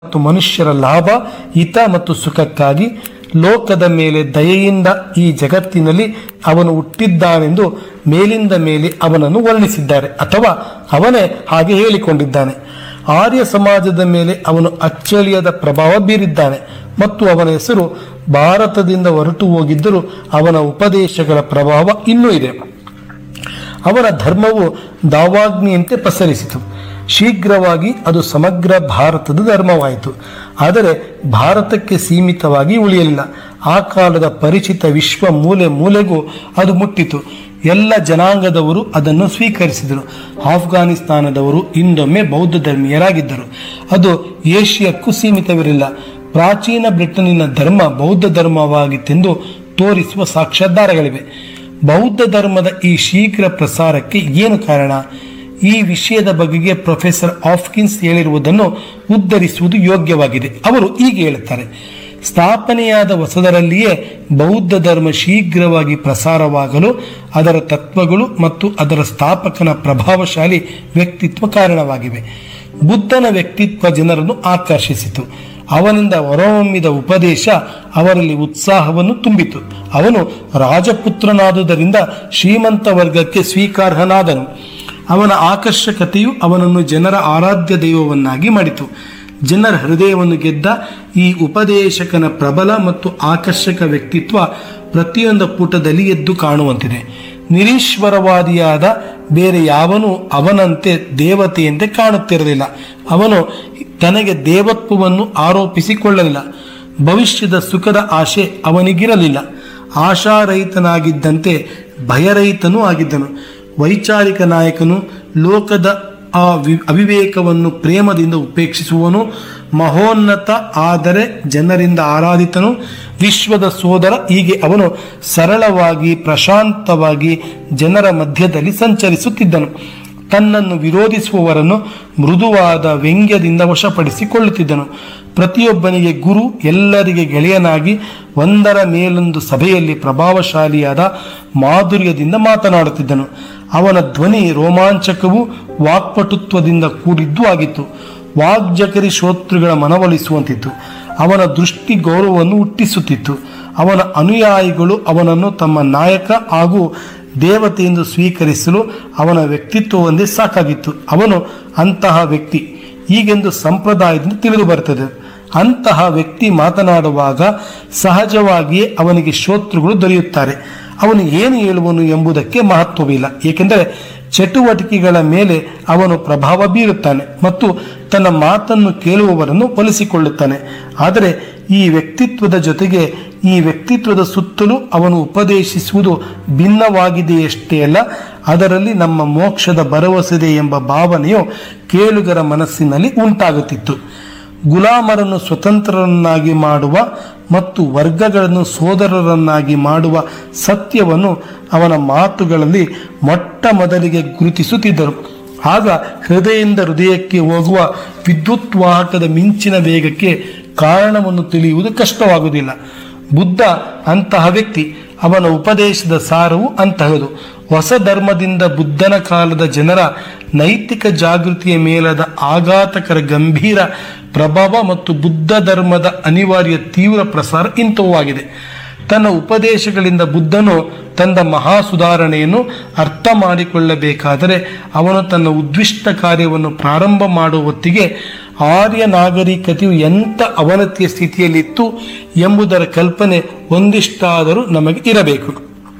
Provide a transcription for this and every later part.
ಮತ್ತು ಮನುಷ್ಯರ ಲಾಭ ಹಿತ ಮತ್ತು ಸುಖಕ್ಕಾಗಿ ಲೋಕದ ಮೇಲೆ ದಯೆಯಿಂದ ಈ ಜಗತ್ತಿನಲ್ಲಿ ಅವನು ಹುಟ್ಟಿದ್ದಾನೆಂದು ಮೇಲಿಂದ ಮೇಲೆ ಅವನನ್ನು ವರ್ಣಿಸಿದ್ದಾರೆ ಅಥವಾ ಅವನೇ ಹಾಗೆ ಹೇಳಿಕೊಂಡಿದ್ದಾನೆ ಆರ್ಯ ಸಮಾಜದ ಮೇಲೆ ಅವನು ಅಚ್ಚಳಿಯದ ಪ್ರಭಾವ ಬೀರಿದ್ದಾನೆ ಮತ್ತು ಅವನ ಹೆಸರು ಭಾರತದಿಂದ ಹೊರಟು ಹೋಗಿದ್ದರೂ ಅವನ ಉಪದೇಶಗಳ ಪ್ರಭಾವ ಇನ್ನೂ ಇದೆ ಅವನ ಧರ್ಮವು ದಾವಾಗ್ನಿಯಂತೆ ಪಸರಿಸಿತು ಶೀಘ್ರವಾಗಿ ಅದು ಸಮಗ್ರ ಭಾರತದ ಧರ್ಮವಾಯಿತು ಆದರೆ ಭಾರತಕ್ಕೆ ಸೀಮಿತವಾಗಿ ಉಳಿಯಲಿಲ್ಲ ಆ ಕಾಲದ ಪರಿಚಿತ ವಿಶ್ವ ಮೂಲೆ ಮೂಲೆಗೂ ಅದು ಮುಟ್ಟಿತು ಎಲ್ಲ ಜನಾಂಗದವರು ಅದನ್ನು ಸ್ವೀಕರಿಸಿದರು ಆಫ್ಘಾನಿಸ್ತಾನದವರು ಇಂದೊಮ್ಮೆ ಬೌದ್ಧ ಧರ್ಮೀಯರಾಗಿದ್ದರು ಅದು ಏಷ್ಯಾಕ್ಕೂ ಸೀಮಿತವಿರಲಿಲ್ಲ ಪ್ರಾಚೀನ ಬ್ರಿಟನ್ನಿನ ಧರ್ಮ ಬೌದ್ಧ ಧರ್ಮವಾಗಿತ್ತೆಂದು ತೋರಿಸುವ ಸಾಕ್ಷ್ಯಾಧಾರಗಳಿವೆ ಬೌದ್ಧ ಧರ್ಮದ ಈ ಶೀಘ್ರ ಪ್ರಸಾರಕ್ಕೆ ಏನು ಕಾರಣ ಈ ವಿಷಯದ ಬಗೆಗೆ ಪ್ರೊಫೆಸರ್ ಆಫ್ಕಿನ್ಸ್ ಹೇಳಿರುವುದನ್ನು ಉದ್ಧರಿಸುವುದು ಯೋಗ್ಯವಾಗಿದೆ ಅವರು ಹೀಗೆ ಹೇಳುತ್ತಾರೆ ಸ್ಥಾಪನೆಯಾದ ಹೊಸದರಲ್ಲಿಯೇ ಬೌದ್ಧ ಧರ್ಮ ಶೀಘ್ರವಾಗಿ ಪ್ರಸಾರವಾಗಲು ಅದರ ತತ್ವಗಳು ಮತ್ತು ಅದರ ಸ್ಥಾಪಕನ ಪ್ರಭಾವಶಾಲಿ ವ್ಯಕ್ತಿತ್ವ ಕಾರಣವಾಗಿವೆ ಬುದ್ಧನ ವ್ಯಕ್ತಿತ್ವ ಜನರನ್ನು ಆಕರ್ಷಿಸಿತು ಅವನಿಂದ ಹೊರಹೊಮ್ಮಿದ ಉಪದೇಶ ಅವರಲ್ಲಿ ಉತ್ಸಾಹವನ್ನು ತುಂಬಿತು ಅವನು ರಾಜಪುತ್ರನಾದುದರಿಂದ ಶ್ರೀಮಂತ ವರ್ಗಕ್ಕೆ ಸ್ವೀಕಾರ್ಹನಾದನು ಅವನ ಆಕರ್ಷಕತೆಯು ಅವನನ್ನು ಜನರ ಆರಾಧ್ಯ ದೈವವನ್ನಾಗಿ ಮಾಡಿತು ಜನರ ಹೃದಯವನ್ನು ಗೆದ್ದ ಈ ಉಪದೇಶಕನ ಪ್ರಬಲ ಮತ್ತು ಆಕರ್ಷಕ ವ್ಯಕ್ತಿತ್ವ ಪ್ರತಿಯೊಂದು ಪುಟದಲ್ಲಿ ಎದ್ದು ಕಾಣುವಂತಿದೆ ನಿರೀಶ್ವರವಾದಿಯಾದ ಬೇರೆ ಯಾವನೂ ಅವನಂತೆ ದೇವತೆಯಂತೆ ಕಾಣುತ್ತಿರಲಿಲ್ಲ ಅವನು ತನಗೆ ದೇವತ್ವವನ್ನು ಆರೋಪಿಸಿಕೊಳ್ಳಲಿಲ್ಲ ಭವಿಷ್ಯದ ಸುಖದ ಆಶೆ ಅವನಿಗಿರಲಿಲ್ಲ ಆಶಾರಹಿತನಾಗಿದ್ದಂತೆ ಭಯರಹಿತನೂ ಆಗಿದ್ದನು ವೈಚಾರಿಕ ನಾಯಕನು ಲೋಕದ ಆ ವಿ- ಅವಿವೇಕವನ್ನು ಪ್ರೇಮದಿಂದ ಉಪೇಕ್ಷಿಸುವನು ಮಹೋನ್ನತ ಆದರೆ ಜನರಿಂದ ಆರಾಧಿತನು ವಿಶ್ವದ ಸೋದರ ಹೀಗೆ ಅವನು ಸರಳವಾಗಿ ಪ್ರಶಾಂತವಾಗಿ ಜನರ ಮಧ್ಯದಲ್ಲಿ ಸಂಚರಿಸುತ್ತಿದ್ದನು ತನ್ನನ್ನು ವಿರೋಧಿಸುವವರನ್ನು ಮೃದುವಾದ ವ್ಯಂಗ್ಯದಿಂದ ವಶಪಡಿಸಿಕೊಳ್ಳುತ್ತಿದ್ದನು ಪ್ರತಿಯೊಬ್ಬನಿಗೆ ಗುರು ಎಲ್ಲರಿಗೆ ಗೆಳೆಯನಾಗಿ ಒಂದರ ಮೇಲೊಂದು ಸಭೆಯಲ್ಲಿ ಪ್ರಭಾವಶಾಲಿಯಾದ ಮಾಧುರ್ಯದಿಂದ ಮಾತನಾಡುತ್ತಿದ್ದನು ಅವನ ಧ್ವನಿ ರೋಮಾಂಚಕವೂ ವಾಕ್ಪಟುತ್ವದಿಂದ ಕೂಡಿದ್ದೂ ಆಗಿತ್ತು ವಾಗ್ಜಕರಿ ಶ್ರೋತೃಗಳ ಮನವೊಲಿಸುವಂತಿತ್ತು ಅವನ ದೃಷ್ಟಿ ಗೌರವವನ್ನು ಹುಟ್ಟಿಸುತ್ತಿತ್ತು ಅವನ ಅನುಯಾಯಿಗಳು ಅವನನ್ನು ತಮ್ಮ ನಾಯಕ ಹಾಗೂ ದೇವತೆಯೆಂದು ಸ್ವೀಕರಿಸಲು ಅವನ ವ್ಯಕ್ತಿತ್ವವೊಂದೇ ಸಾಕಾಗಿತ್ತು ಅವನು ಅಂತಹ ವ್ಯಕ್ತಿ ಹೀಗೆಂದು ಸಂಪ್ರದಾಯದಿಂದ ತಿಳಿದು ಬರುತ್ತದೆ ಅಂತಹ ವ್ಯಕ್ತಿ ಮಾತನಾಡುವಾಗ ಸಹಜವಾಗಿಯೇ ಅವನಿಗೆ ಶ್ರೋತೃಗಳು ದೊರೆಯುತ್ತಾರೆ ಅವನು ಏನು ಹೇಳುವನು ಎಂಬುದಕ್ಕೆ ಮಹತ್ವವಿಲ್ಲ ಏಕೆಂದರೆ ಚಟುವಟಿಕೆಗಳ ಮೇಲೆ ಅವನು ಪ್ರಭಾವ ಬೀರುತ್ತಾನೆ ಮತ್ತು ತನ್ನ ಮಾತನ್ನು ಕೇಳುವವರನ್ನು ಒಲಿಸಿಕೊಳ್ಳುತ್ತಾನೆ ಆದರೆ ಈ ವ್ಯಕ್ತಿತ್ವದ ಜೊತೆಗೆ ಈ ವ್ಯಕ್ತಿತ್ವದ ಸುತ್ತಲೂ ಅವನು ಉಪದೇಶಿಸುವುದು ಭಿನ್ನವಾಗಿದೆಯಷ್ಟೇ ಅಲ್ಲ ಅದರಲ್ಲಿ ನಮ್ಮ ಮೋಕ್ಷದ ಭರವಸೆದೆ ಎಂಬ ಭಾವನೆಯು ಕೇಳುಗರ ಮನಸ್ಸಿನಲ್ಲಿ ಉಂಟಾಗುತ್ತಿತ್ತು ಗುಲಾಮರನ್ನು ಸ್ವತಂತ್ರರನ್ನಾಗಿ ಮಾಡುವ ಮತ್ತು ವರ್ಗಗಳನ್ನು ಸೋದರರನ್ನಾಗಿ ಮಾಡುವ ಸತ್ಯವನ್ನು ಅವನ ಮಾತುಗಳಲ್ಲಿ ಮೊಟ್ಟ ಮೊದಲಿಗೆ ಗುರುತಿಸುತ್ತಿದ್ದರು ಆಗ ಹೃದಯದಿಂದ ಹೃದಯಕ್ಕೆ ಹೋಗುವ ವಿದ್ಯುತ್ ವಾಹಕದ ಮಿಂಚಿನ ವೇಗಕ್ಕೆ ಕಾರಣವನ್ನು ತಿಳಿಯುವುದು ಕಷ್ಟವಾಗುವುದಿಲ್ಲ ಬುದ್ಧ ಅಂತಹ ವ್ಯಕ್ತಿ ಅವನ ಉಪದೇಶದ ಸಾರವು ಅಂತಹದು ಹೊಸ ಧರ್ಮದಿಂದ ಬುದ್ಧನ ಕಾಲದ ಜನರ ನೈತಿಕ ಜಾಗೃತಿಯ ಮೇಲಾದ ಆಘಾತಕರ ಗಂಭೀರ ಪ್ರಭಾವ ಮತ್ತು ಬುದ್ಧ ಧರ್ಮದ ಅನಿವಾರ್ಯ ತೀವ್ರ ಪ್ರಸಾರ ಇಂಥವೂ ಆಗಿದೆ ತನ್ನ ಉಪದೇಶಗಳಿಂದ ಬುದ್ಧನು ತಂದ ಮಹಾ ಸುಧಾರಣೆಯನ್ನು ಅರ್ಥ ಮಾಡಿಕೊಳ್ಳಬೇಕಾದರೆ ಅವನು ತನ್ನ ಉದ್ವಿಷ್ಟ ಕಾರ್ಯವನ್ನು ಪ್ರಾರಂಭ ಮಾಡುವ ಹೊತ್ತಿಗೆ ಆರ್ಯ ನಾಗರಿಕತೆಯು ಎಂಥ ಅವನತಿಯ ಸ್ಥಿತಿಯಲ್ಲಿತ್ತು ಎಂಬುದರ ಕಲ್ಪನೆ ಒಂದಿಷ್ಟಾದರೂ ನಮಗೆ ಇರಬೇಕು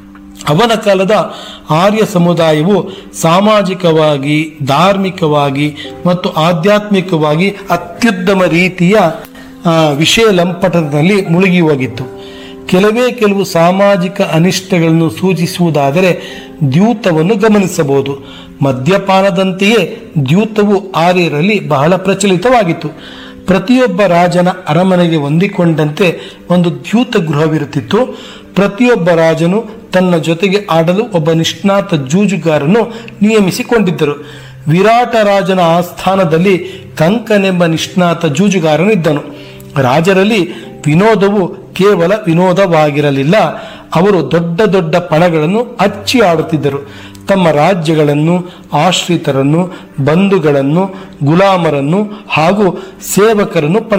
ಅವನ ಕಾಲದ ಆರ್ಯ ಸಮುದಾಯವು ಸಾಮಾಜಿಕವಾಗಿ ಧಾರ್ಮಿಕವಾಗಿ ಮತ್ತು ಆಧ್ಯಾತ್ಮಿಕವಾಗಿ ಅತ್ಯುತ್ತಮ ರೀತಿಯ ಆ, ವಿಷಯ ಲಂಪಟದಲ್ಲಿ ಮುಳುಗಿ ಹೋಗಿತ್ತು ಕೆಲವೇ ಕೆಲವು ಸಾಮಾಜಿಕ ಅನಿಷ್ಟಗಳನ್ನು ಸೂಚಿಸುವುದಾದರೆ ದ್ಯೂತವನ್ನು ಗಮನಿಸಬಹುದು ಮದ್ಯಪಾನದಂತೆಯೇ ದ್ಯೂತವು ಆರ್ಯರಲ್ಲಿ ಬಹಳ ಪ್ರಚಲಿತವಾಗಿತ್ತು ಪ್ರತಿಯೊಬ್ಬ ರಾಜನ ಅರಮನೆಗೆ ಹೊಂದಿಕೊಂಡಂತೆ ಒಂದು ದ್ಯೂತ ಗೃಹವಿರುತ್ತಿತ್ತು ಪ್ರತಿಯೊಬ್ಬ ರಾಜನು ತನ್ನ ಜೊತೆಗೆ ಆಡಲು ಒಬ್ಬ ನಿಷ್ಣಾತ ಜೂಜುಗಾರನ್ನು ನಿಯಮಿಸಿಕೊಂಡಿದ್ದರು ವಿರಾಟ ರಾಜನ ಆಸ್ಥಾನದಲ್ಲಿ ಕಂಕನೆಂಬ ನಿಷ್ಣಾತ ಜೂಜುಗಾರನಿದ್ದನು ರಾಜರಲ್ಲಿ ವಿನೋದವು ಕೇವಲ ವಿನೋದವಾಗಿರಲಿಲ್ಲ ಅವರು ದೊಡ್ಡ ದೊಡ್ಡ ಪಣಗಳನ್ನು ಹಚ್ಚಿ ಆಡುತ್ತಿದ್ದರು ತಮ್ಮ ರಾಜ್ಯಗಳನ್ನು ಆಶ್ರಿತರನ್ನು ಬಂಧುಗಳನ್ನು ಗುಲಾಮರನ್ನು ಹಾಗೂ ಸೇವಕರನ್ನು ಪಣ